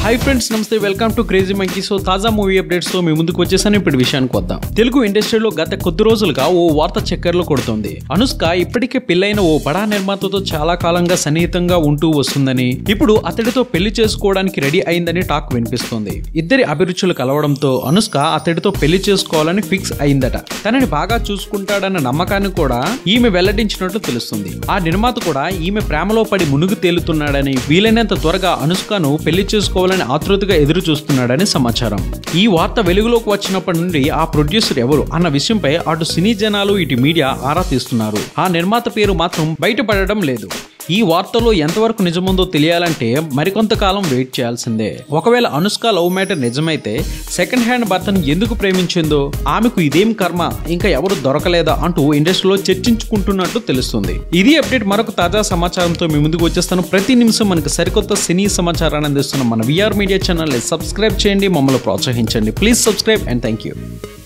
hi friends నమస్తే welcome to crazy monkey so తాజా movie updates తో మీ ముందుకు వచ్చేసాను ఇప్పుడు విషయానికి వద్దాం తెలుగు ఇండస్ట్రీలో గత కొద్ది రోజులుగా ఓ వార్త చక్కర్లు కొడుతోంది అనుష్క ఇప్పటికే పెళ్లైన ఓ బడా నిర్మాతతో చాలా కాలంగా సన్నిహితంగా ఉంటూ వస్తుందని ఇప్పుడు అతడితో పెళ్లి చేసుకోవడానికి రెడీ అయిందని టాక్ వినిపిస్తుంది ఇద్దరి అభిరుచులు కలవడంతో అనుష్క అతడితో పెళ్లి చేసుకోవాలని ఫిక్స్ అయిందట తనని బాగా చూసుకుంటాడన్న నమ్మకాన్ని కూడా ఈమె వెల్లడించినట్లు తెలుస్తుంది ఆ నిర్మాత కూడా ఈమె ప్రేమలో పడి మునుగు తేలుతున్నాడని వీలైనంత త్వరగా అనుష్కను పెళ్లి చేసుకోవాలని ఆతృతగా ఎదురు చూస్తున్నాడని సమాచారం ఈ వార్త వెలుగులోకి వచ్చినప్పటి నుండి ఆ ప్రొడ్యూసర్ ఎవరు అన్న విషయంపై అటు సినీ జనాలు ఇటు మీడియా ఆరా తీస్తున్నారు ఆ నిర్మాత పేరు మాత్రం బయటపడడం లేదు ఈ వార్తలో ఎంతవరకు నిజముందో తెలియాలంటే మరికొంతకాలం వెయిట్ చేయాల్సిందే ఒకవేళ అనుష్క లవ్ మ్యాటర్ నిజమైతే సెకండ్ హ్యాండ్ భర్తను ఎందుకు ప్రేమించిందో ఆమెకు ఇదేం కర్మ ఇంకా ఎవరు దొరకలేదా అంటూ ఇండస్ట్రీలో చర్చించుకుంటున్నట్టు తెలుస్తుంది ఇది అప్డేట్ మరొక తాజా సమాచారంతో మీ ముందుకు వచ్చేస్తాను ప్రతి నిమిషం మనకు సరికొత్త సినీ సమాచారాన్ని అందిస్తున్న మన విఆర్ మీడియా ఛానల్ని సబ్స్క్రైబ్ చేయండి మమ్మల్ని ప్రోత్సహించండి please subscribe and thank you